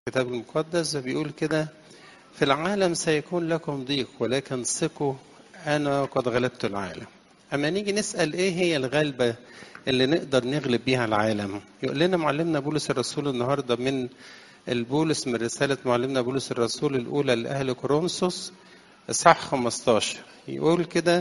الكتاب المقدس بيقول كده في العالم سيكون لكم ضيق ولكن ثقوا أنا قد غلبت العالم أما نيجي نسأل إيه هي الغلبة اللي نقدر نغلب بيها العالم يقول لنا معلمنا بولس الرسول النهاردة من البولس من رسالة معلمنا بولس الرسول الأولى لأهل كورنثوس إصحاح 15 يقول كده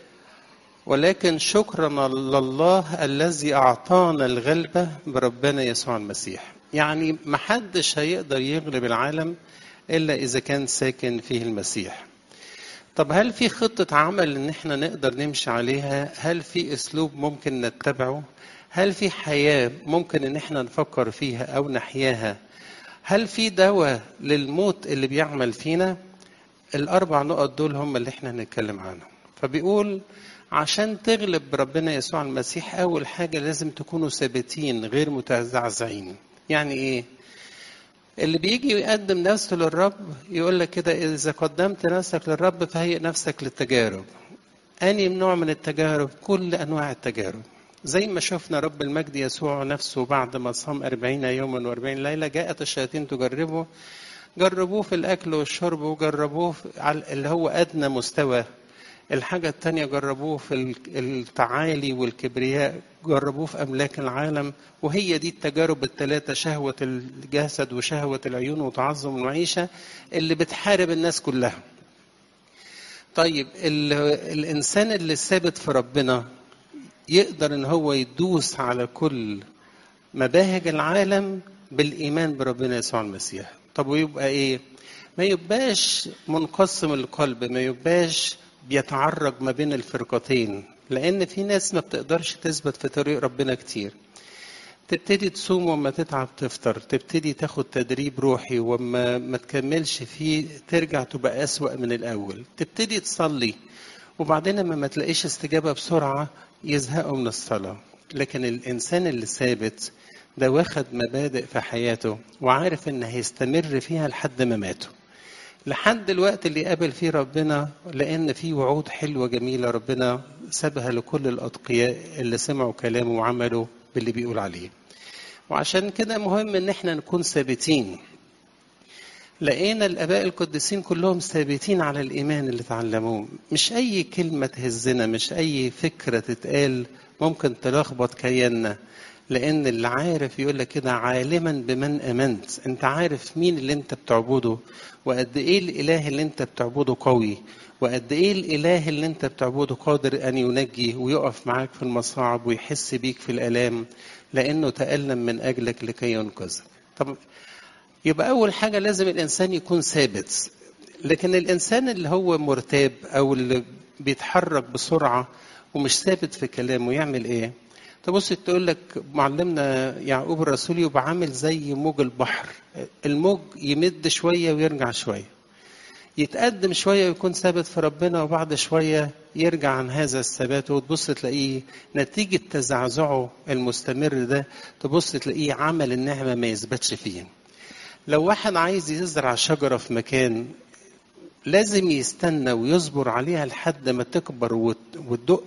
ولكن شكرا لله الذي أعطانا الغلبة بربنا يسوع المسيح يعني محدش هيقدر يغلب العالم إلا إذا كان ساكن فيه المسيح طب هل في خطة عمل إن إحنا نقدر نمشي عليها؟ هل في أسلوب ممكن نتبعه؟ هل في حياة ممكن إن إحنا نفكر فيها أو نحياها؟ هل في دواء للموت اللي بيعمل فينا؟ الأربع نقط دول هم اللي إحنا هنتكلم عنهم. فبيقول عشان تغلب ربنا يسوع المسيح أول حاجة لازم تكونوا ثابتين غير متزعزعين. يعني إيه؟ اللي بيجي يقدم نفسه للرب يقول لك كده إذا قدمت نفسك للرب فهيئ نفسك للتجارب. أني نوع من التجارب؟ كل أنواع التجارب. زي ما شفنا رب المجد يسوع نفسه بعد ما صام أربعين يوما وأربعين ليلة جاءت الشياطين تجربه جربوه في الأكل والشرب وجربوه على اللي هو أدنى مستوى الحاجة التانية جربوه في التعالي والكبرياء جربوه في أملاك العالم وهي دي التجارب الثلاثة شهوة الجسد وشهوة العيون وتعظم المعيشة اللي بتحارب الناس كلها طيب الإنسان اللي ثابت في ربنا يقدر ان هو يدوس على كل مباهج العالم بالايمان بربنا يسوع المسيح طب ويبقى ايه ما يبقاش منقسم القلب ما يبقاش بيتعرج ما بين الفرقتين لان في ناس ما بتقدرش تثبت في طريق ربنا كتير تبتدي تصوم وما تتعب تفطر تبتدي تاخد تدريب روحي وما ما تكملش فيه ترجع تبقى أسوأ من الأول تبتدي تصلي وبعدين لما ما تلاقيش استجابة بسرعة يزهقوا من الصلاة لكن الإنسان اللي ثابت ده واخد مبادئ في حياته وعارف إن هيستمر فيها لحد ما ماته لحد الوقت اللي قابل فيه ربنا لأن في وعود حلوة جميلة ربنا سابها لكل الأتقياء اللي سمعوا كلامه وعملوا باللي بيقول عليه وعشان كده مهم إن احنا نكون ثابتين لقينا الآباء القديسين كلهم ثابتين على الإيمان اللي اتعلموه مش أي كلمة تهزنا مش أي فكرة تتقال ممكن تلخبط كياننا لأن اللي عارف يقول لك كده عالما بمن آمنت أنت عارف مين اللي أنت بتعبده وقد إيه الإله اللي أنت بتعبده قوي وقد إيه الإله اللي أنت بتعبده قادر أن ينجي ويقف معاك في المصاعب ويحس بيك في الآلام لأنه تألم من أجلك لكي ينقذك طب يبقى أول حاجة لازم الإنسان يكون ثابت لكن الإنسان اللي هو مرتاب أو اللي بيتحرك بسرعة ومش ثابت في كلامه يعمل إيه؟ تبص تقول لك معلمنا يعقوب الرسول يبقى عامل زي موج البحر الموج يمد شوية ويرجع شوية يتقدم شوية ويكون ثابت في ربنا وبعد شوية يرجع عن هذا الثبات وتبص تلاقيه نتيجة تزعزعه المستمر ده تبص تلاقيه عمل النعمة ما يثبتش فيه لو واحد عايز يزرع شجرة في مكان لازم يستنى ويصبر عليها لحد ما تكبر وتدق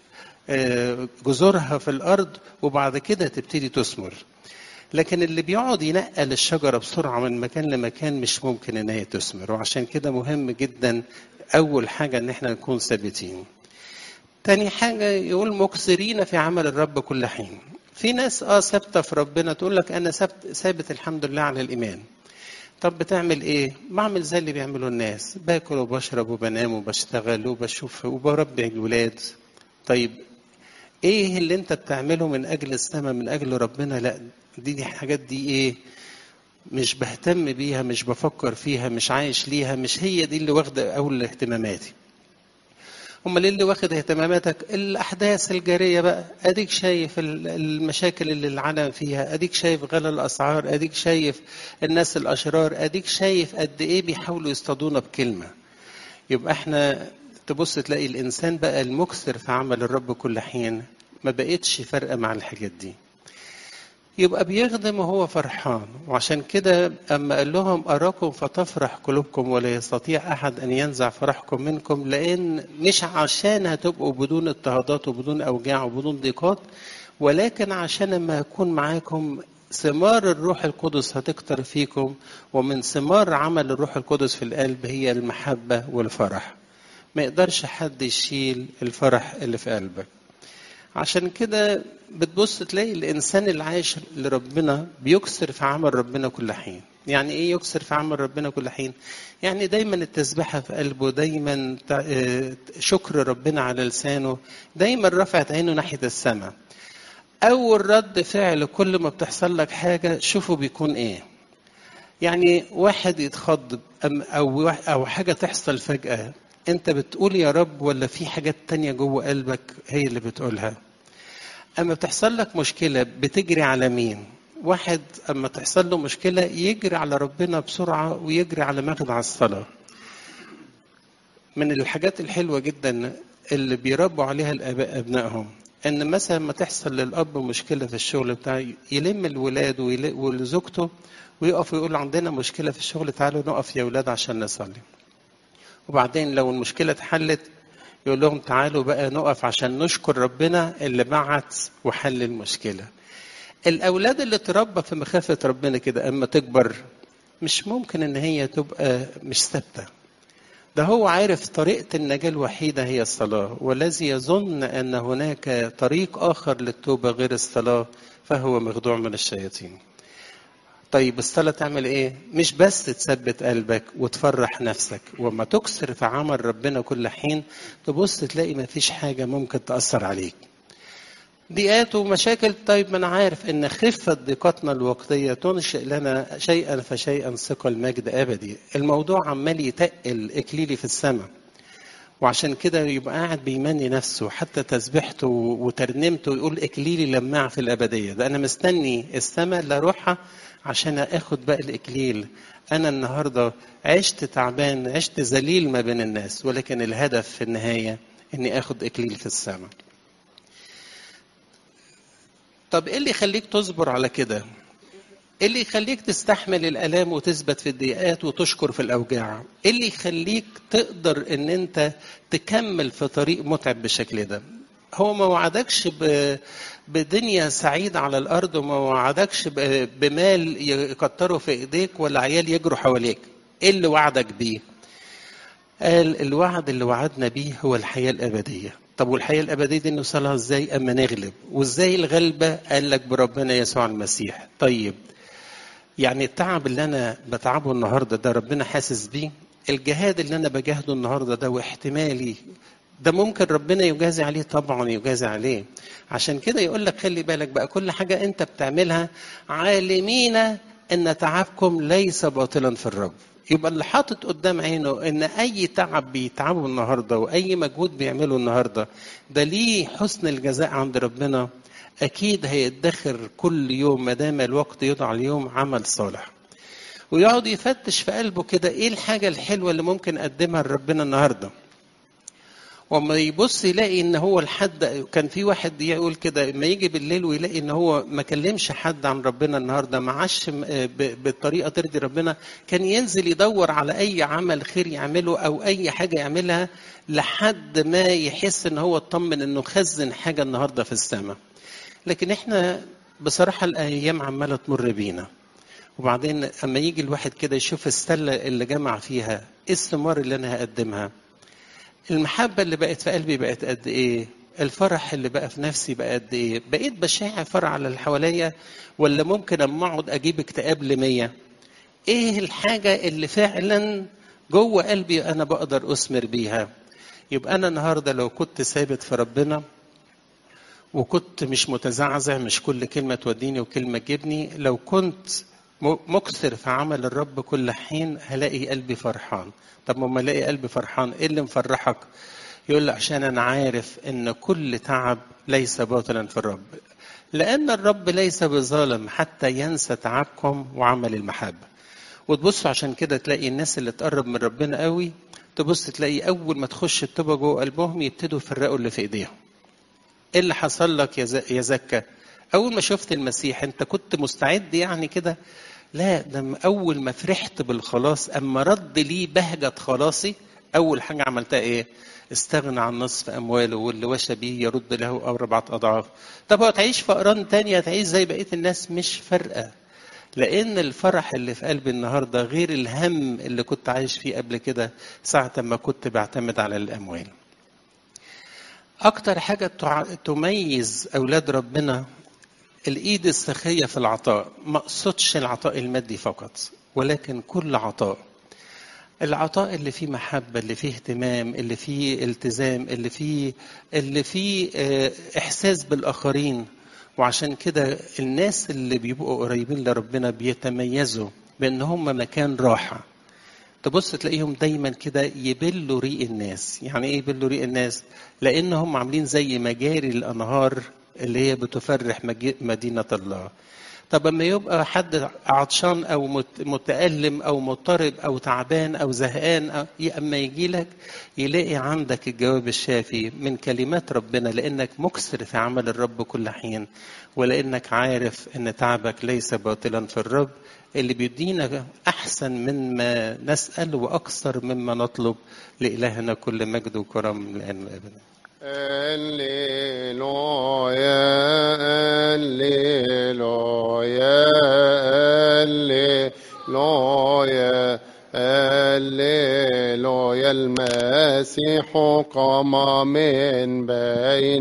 جذورها في الأرض وبعد كده تبتدي تثمر لكن اللي بيقعد ينقل الشجرة بسرعة من مكان لمكان مش ممكن إن هي تثمر وعشان كده مهم جدا أول حاجة إن احنا نكون ثابتين تاني حاجة يقول مكثرين في عمل الرب كل حين في ناس اه ثابته في ربنا تقول لك انا ثابت ثابت الحمد لله على الايمان طب بتعمل ايه بعمل زي اللي بيعملوا الناس باكل وبشرب وبنام وبشتغل وبشوف وبربي الولاد طيب ايه اللي انت بتعمله من اجل السماء من اجل ربنا لا دي دي حاجات دي ايه مش بهتم بيها مش بفكر فيها مش عايش ليها مش هي دي اللي واخده اول اهتماماتي امال اللي واخد اهتماماتك الاحداث الجاريه بقى اديك شايف المشاكل اللي العالم فيها اديك شايف غلا الاسعار اديك شايف الناس الاشرار اديك شايف قد ايه بيحاولوا يصطادونا بكلمه يبقى احنا تبص تلاقي الانسان بقى المكثر في عمل الرب كل حين ما بقتش فارقه مع الحاجات دي يبقى بيخدم وهو فرحان وعشان كده أما قال لهم أراكم فتفرح قلوبكم ولا يستطيع أحد أن ينزع فرحكم منكم لأن مش عشان هتبقوا بدون اضطهادات وبدون أوجاع وبدون ضيقات ولكن عشان لما أكون معاكم ثمار الروح القدس هتكتر فيكم ومن ثمار عمل الروح القدس في القلب هي المحبة والفرح ما يقدرش حد يشيل الفرح اللي في قلبك عشان كده بتبص تلاقي الإنسان اللي عايش لربنا بيكسر في عمل ربنا كل حين يعني ايه يكسر في عمل ربنا كل حين يعني دايما التسبيحه في قلبه دايما شكر ربنا على لسانه دايما رفعت عينه ناحيه السماء اول رد فعل كل ما بتحصل لك حاجه شوفوا بيكون ايه يعني واحد يتخض او او حاجه تحصل فجاه انت بتقول يا رب ولا في حاجات تانية جوه قلبك هي اللي بتقولها اما بتحصل لك مشكله بتجري على مين واحد اما تحصل له مشكله يجري على ربنا بسرعه ويجري على مخدع الصلاه من الحاجات الحلوه جدا اللي بيربوا عليها الاباء ابنائهم ان مثلا ما تحصل للاب مشكله في الشغل بتاعه يلم الولاد وزوجته ويقف ويقول عندنا مشكله في الشغل تعالوا نقف يا ولاد عشان نصلي وبعدين لو المشكله اتحلت يقول لهم تعالوا بقى نقف عشان نشكر ربنا اللي بعت وحل المشكله الاولاد اللي تربى في مخافه ربنا كده اما تكبر مش ممكن ان هي تبقى مش ثابته ده هو عارف طريقة النجاة الوحيدة هي الصلاة والذي يظن أن هناك طريق آخر للتوبة غير الصلاة فهو مخدوع من الشياطين طيب الصلاة تعمل ايه؟ مش بس تثبت قلبك وتفرح نفسك وما تكسر في عمل ربنا كل حين تبص تلاقي ما فيش حاجة ممكن تأثر عليك ضيقات ومشاكل طيب ما انا عارف ان خفه ضيقتنا الوقتيه تنشئ لنا شيئا فشيئا ثقل مجد ابدي الموضوع عمال يتقل اكليلي في السماء وعشان كده يبقى قاعد بيمني نفسه حتى تسبيحته وترنيمته يقول اكليلي لماع في الابديه ده انا مستني السماء اللي اروحها عشان اخد بقى الاكليل انا النهارده عشت تعبان عشت ذليل ما بين الناس ولكن الهدف في النهايه اني اخد اكليل في السماء طب ايه اللي يخليك تصبر على كده ايه اللي يخليك تستحمل الالام وتثبت في الضيقات وتشكر في الاوجاع ايه اللي يخليك تقدر ان انت تكمل في طريق متعب بالشكل ده هو ما وعدكش بدنيا سعيدة على الأرض وما وعدكش بمال يكتره في إيديك ولا عيال يجروا حواليك إيه اللي وعدك بيه قال الوعد اللي وعدنا بيه هو الحياة الأبدية طب والحياة الأبدية دي نوصلها إزاي أما نغلب وإزاي الغلبة قال لك بربنا يسوع المسيح طيب يعني التعب اللي أنا بتعبه النهاردة ده ربنا حاسس بيه الجهاد اللي أنا بجاهده النهاردة ده واحتمالي ده ممكن ربنا يجازي عليه طبعا يجازي عليه عشان كده يقول لك خلي بالك بقى كل حاجة أنت بتعملها عالمين أن تعبكم ليس باطلا في الرب يبقى اللي حاطط قدام عينه ان اي تعب بيتعبه النهارده واي مجهود بيعمله النهارده ده ليه حسن الجزاء عند ربنا اكيد هيدخر كل يوم ما دام الوقت يضع اليوم عمل صالح ويقعد يفتش في قلبه كده ايه الحاجه الحلوه اللي ممكن اقدمها لربنا النهارده وما يبص يلاقي ان هو الحد كان في واحد يقول كده لما يجي بالليل ويلاقي ان هو ما كلمش حد عن ربنا النهارده ما عاش بطريقه ترضي ربنا كان ينزل يدور على اي عمل خير يعمله او اي حاجه يعملها لحد ما يحس ان هو اطمن انه خزن حاجه النهارده في السماء لكن احنا بصراحه الايام عماله تمر بينا وبعدين اما يجي الواحد كده يشوف السله اللي جمع فيها ايه الثمار اللي انا هقدمها المحبة اللي بقت في قلبي بقت قد إيه؟ الفرح اللي بقى في نفسي بقى قد إيه؟ بقيت بشاع فرح على اللي حواليا ولا ممكن أما أقعد أجيب اكتئاب لمية؟ إيه الحاجة اللي فعلا جوه قلبي أنا بقدر أثمر بيها؟ يبقى أنا النهاردة لو كنت ثابت في ربنا وكنت مش متزعزع مش كل كلمة توديني وكلمة تجيبني لو كنت مكثر في عمل الرب كل حين هلاقي قلبي فرحان طب ما الاقي قلبي فرحان ايه اللي مفرحك يقول لي عشان انا عارف ان كل تعب ليس باطلا في الرب لان الرب ليس بظالم حتى ينسى تعبكم وعمل المحبه وتبصوا عشان كده تلاقي الناس اللي تقرب من ربنا قوي تبص تلاقي اول ما تخش التوبه جوه قلبهم يبتدوا يفرقوا اللي في ايديهم ايه اللي حصل لك يا زكا اول ما شفت المسيح انت كنت مستعد يعني كده لا ده اول ما فرحت بالخلاص اما رد لي بهجه خلاصي اول حاجه عملتها ايه استغنى عن نصف أمواله واللي وشى به يرد له أربعة أضعاف طب هو تعيش فقران تانية تعيش زي بقية الناس مش فارقة لأن الفرح اللي في قلبي النهاردة غير الهم اللي كنت عايش فيه قبل كده ساعة ما كنت بعتمد على الأموال أكتر حاجة تميز أولاد ربنا الإيد السخية في العطاء ما أقصدش العطاء المادي فقط ولكن كل عطاء العطاء اللي فيه محبة اللي فيه اهتمام اللي فيه التزام اللي فيه اللي فيه إحساس بالآخرين وعشان كده الناس اللي بيبقوا قريبين لربنا بيتميزوا بأن هم مكان راحة تبص تلاقيهم دايما كده يبلوا ريق الناس يعني ايه يبلوا ريق الناس لان هم عاملين زي مجاري الانهار اللي هي بتفرح مدينه الله طب اما يبقى حد عطشان او متالم او مضطرب او تعبان او زهقان أو اما يجي لك يلاقي عندك الجواب الشافي من كلمات ربنا لانك مكسر في عمل الرب كل حين ولانك عارف ان تعبك ليس باطلا في الرب اللي بيدينا احسن مما نسال واكثر مما نطلب لالهنا كل مجد وكرم الان وابدا هللويا هللويا هللويا هللويا المسيح قام من بين